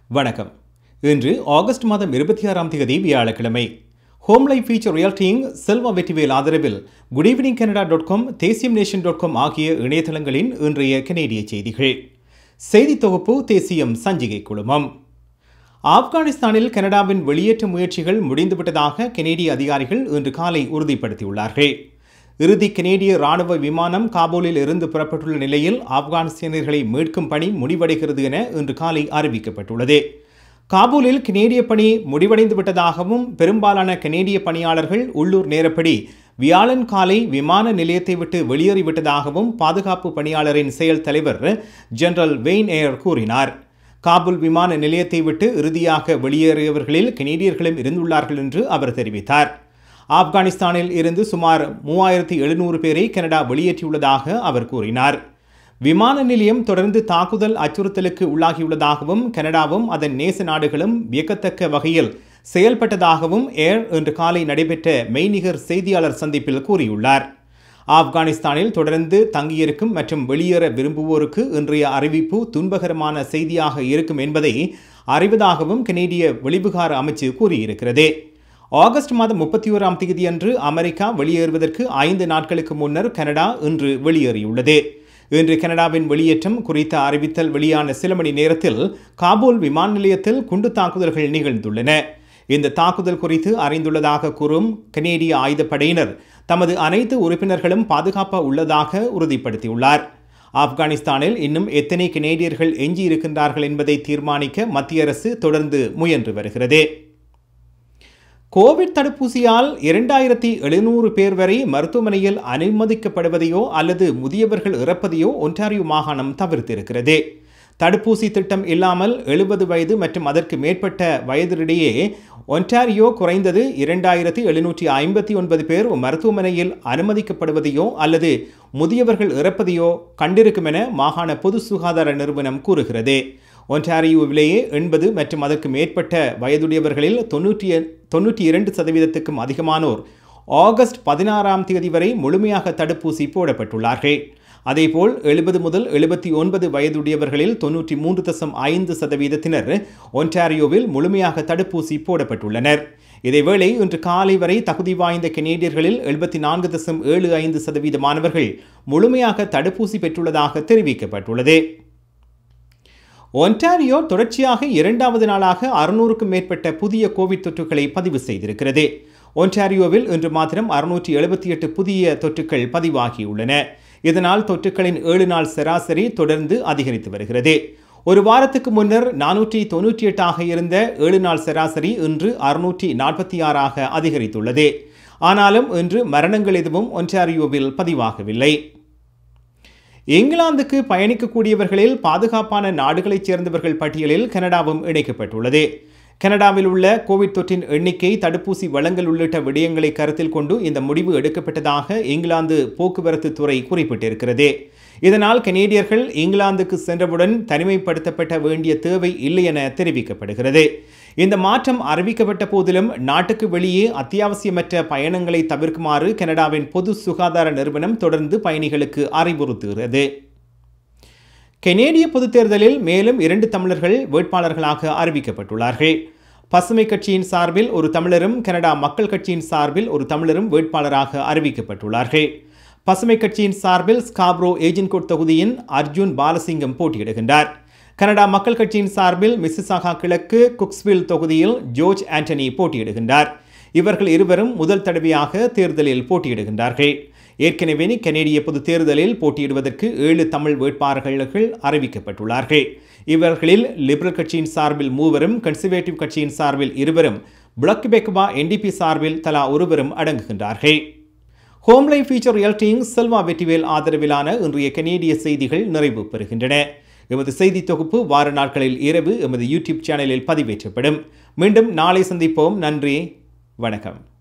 வணக்கம் இன்று ஆகஸ்ட் மாதம் இருபத்தி ஆறாம் தேதி வியாழக்கிழமை home life feature realty Selva Vetrivel ஆதரவில் good evening Canada dot com Thesiyam nation dot com ஆகிய இணையதளங்களின் இன்றைய கனேடிய செய்திகள் செய்தி தொகுப்பு தேசியம் சஞ்சிகை குழுமம் ஆப்கானிஸ்தானில் கனடாவின் வெளியேற்ற முயற்சிகள் முடிந்துவிட்டதாக கனேடிய அதிகாரிகள் இன்று காலை உறுதிப்படுத்தியுள்ளார்கள் இறுதி கனேடிய ராணுவ விமானம் காபூலில் இருந்து புறப்பட்டுள்ள நிலையில் ஆப்கானிஸ்தானியர்களை மீட்கும் பணி முடிவடைகிறது என இன்று காலை அறிவிக்கப்பட்டுள்ளது காபூலில் கனேடிய பணி முடிவடைந்து விட்டதாகவும் பெரும்பாலான கனேடிய பணியாளர்கள் உள்ளூர் நேரப்படி வியாழன் காலை விமான நிலையத்தை விட்டு வெளியேறிவிட்டதாகவும் பாதுகாப்பு பணியாளரின் செயல் தலைவர் ஜெனரல் வெயின் ஏர் கூறினார் காபூல் விமான நிலையத்தை விட்டு இறுதியாக வெளியேறியவர்களில் கனேடியர்களும் இருந்துள்ளார்கள் என்று அவர் தெரிவித்தார் ஆப்கானிஸ்தானில் இருந்து சுமார் மூவாயிரத்தி எழுநூறு பேரை கனடா வெளியேற்றியுள்ளதாக அவர் கூறினார் விமான நிலையம் தொடர்ந்து தாக்குதல் அச்சுறுத்தலுக்கு உள்ளாகியுள்ளதாகவும் கனடாவும் அதன் நேச நாடுகளும் வியக்கத்தக்க வகையில் செயல்பட்டதாகவும் ஏர் இன்று காலை நடைபெற்ற மெய்நிகர் செய்தியாளர் சந்திப்பில் கூறியுள்ளார் ஆப்கானிஸ்தானில் தொடர்ந்து தங்கியிருக்கும் மற்றும் வெளியேற விரும்புவோருக்கு இன்றைய அறிவிப்பு துன்பகரமான செய்தியாக இருக்கும் என்பதை அறிவதாகவும் கனேடிய வெளிவிகார அமைச்சு கூறியிருக்கிறது ஆகஸ்ட் மாதம் முப்பத்தி ஓராம் தேதியன்று அமெரிக்கா வெளியேறுவதற்கு ஐந்து நாட்களுக்கு முன்னர் கனடா இன்று வெளியேறியுள்ளது இன்று கனடாவின் வெளியேற்றம் குறித்த அறிவித்தல் வெளியான சில மணி நேரத்தில் காபூல் விமான நிலையத்தில் குண்டு தாக்குதல்கள் நிகழ்ந்துள்ளன இந்த தாக்குதல் குறித்து அறிந்துள்ளதாக கூறும் கனேடிய ஆயுதப்படையினர் தமது அனைத்து உறுப்பினர்களும் பாதுகாப்பாக உள்ளதாக உறுதிப்படுத்தியுள்ளார் ஆப்கானிஸ்தானில் இன்னும் எத்தனை கனேடியர்கள் எஞ்சி இருக்கின்றார்கள் என்பதை தீர்மானிக்க மத்திய அரசு தொடர்ந்து முயன்று வருகிறது கோவிட் தடுப்பூசியால் இரண்டாயிரத்தி எழுநூறு பேர் வரை மருத்துவமனையில் அனுமதிக்கப்படுவதையோ அல்லது முதியவர்கள் இறப்பதையோ ஒன்டாரியோ மாகாணம் தவிர்த்திருக்கிறது தடுப்பூசி திட்டம் இல்லாமல் எழுபது வயது மற்றும் அதற்கு மேற்பட்ட வயதிடையே ஒன்டாரியோ குறைந்தது இரண்டாயிரத்தி எழுநூற்றி ஐம்பத்தி ஒன்பது பேர் மருத்துவமனையில் அனுமதிக்கப்படுவதையோ அல்லது முதியவர்கள் இறப்பதையோ கண்டிருக்கும் என மாகாண பொது சுகாதார நிறுவனம் கூறுகிறது ஒன்டாரியோவிலேயே எண்பது மற்றும் அதற்கு மேற்பட்ட வயதுடையவர்களில் தொன்னூற்றி தொன்னூற்றி இரண்டு சதவீதத்துக்கும் அதிகமானோர் ஆகஸ்ட் பதினாறாம் தேதி வரை முழுமையாக தடுப்பூசி போடப்பட்டுள்ளார்கள் அதேபோல் எழுபது முதல் எழுபத்தி ஒன்பது வயதுடையவர்களில் தொன்னூற்றி மூன்று தசம் ஐந்து சதவீதத்தினர் ஒன்டாரியோவில் முழுமையாக தடுப்பூசி போடப்பட்டுள்ளனர் இதேவேளை இன்று காலை வரை தகுதி வாய்ந்த கெனேடியர்களில் எழுபத்தி நான்கு தசம் ஏழு ஐந்து சதவீத மாணவர்கள் முழுமையாக தடுப்பூசி பெற்றுள்ளதாக தெரிவிக்கப்பட்டுள்ளது ஒன்டாரியோ தொடர்ச்சியாக இரண்டாவது நாளாக அறுநூறுக்கும் மேற்பட்ட புதிய கோவிட் தொற்றுகளை பதிவு செய்திருக்கிறது ஒன்டாரியோவில் இன்று மாத்திரம் அறுநூற்றி எழுபத்தி எட்டு புதிய தொற்றுக்கள் பதிவாகியுள்ளன இதனால் தொற்றுக்களின் ஏழு நாள் சராசரி தொடர்ந்து அதிகரித்து வருகிறது ஒரு வாரத்துக்கு முன்னர் நானூற்றி தொன்னூற்றி எட்டாக இருந்த ஏழு நாள் சராசரி இன்று அறுநூற்றி நாற்பத்தி ஆறாக அதிகரித்துள்ளது ஆனாலும் இன்று மரணங்கள் எதுவும் ஒன்டாரியோவில் பதிவாகவில்லை இங்கிலாந்துக்கு பயணிக்கக்கூடியவர்களில் பாதுகாப்பான நாடுகளைச் சேர்ந்தவர்கள் பட்டியலில் கனடாவும் இணைக்கப்பட்டுள்ளது கனடாவில் உள்ள கோவிட் தொற்றின் எண்ணிக்கை தடுப்பூசி வழங்கல் உள்ளிட்ட விடயங்களை கருத்தில் கொண்டு இந்த முடிவு எடுக்கப்பட்டதாக இங்கிலாந்து போக்குவரத்து துறை குறிப்பிட்டிருக்கிறது இதனால் கனேடியர்கள் இங்கிலாந்துக்கு சென்றவுடன் தனிமைப்படுத்தப்பட்ட வேண்டிய தேவை இல்லை என தெரிவிக்கப்படுகிறது இந்த மாற்றம் அறிவிக்கப்பட்ட போதிலும் நாட்டுக்கு வெளியே அத்தியாவசியமற்ற பயணங்களை தவிர்க்குமாறு கனடாவின் பொது சுகாதார நிறுவனம் தொடர்ந்து பயணிகளுக்கு அறிவுறுத்துகிறது கெனேடிய பொதுத் தேர்தலில் மேலும் இரண்டு தமிழர்கள் வேட்பாளர்களாக அறிவிக்கப்பட்டுள்ளார்கள் பசுமை கட்சியின் சார்பில் ஒரு தமிழரும் கனடா மக்கள் கட்சியின் சார்பில் ஒரு தமிழரும் வேட்பாளராக அறிவிக்கப்பட்டுள்ளார்கள் பசுமை கட்சியின் சார்பில் ஸ்காப்ரோ ஏஜென்கோட் தொகுதியின் அர்ஜுன் பாலசிங்கம் போட்டியிடுகின்றார் கனடா மக்கள் கட்சியின் சார்பில் மிசிசாகா கிழக்கு குக்ஸ்வில் தொகுதியில் ஜோர்ஜ் ஆண்டனி போட்டியிடுகின்றார் இவர்கள் இருவரும் முதல் தடவையாக தேர்தலில் போட்டியிடுகின்றார்கள் ஏற்கனவே கனேடிய பொது தேர்தலில் போட்டியிடுவதற்கு ஏழு தமிழ் வேட்பாளர்கள் அறிவிக்கப்பட்டுள்ளார்கள் இவர்களில் லிபரல் கட்சியின் சார்பில் மூவரும் கன்சர்வேட்டிவ் கட்சியின் சார்பில் இருவரும் பிளக் பெக்வா என்டிபி சார்பில் தலா ஒருவரும் அடங்குகின்றார்கள் home life feature realty Selva Vetrivel ஆதரவிலான இன்றைய கனேடிய செய்திகள் நிறைவு பெறுகின்றன எமது செய்தி தொகுப்பு வார நாட்களில் இரவு எமது யூடியூப் சேனலில் பதிவேற்றப்படும் மீண்டும் நாளை சந்திப்போம் நன்றி வணக்கம்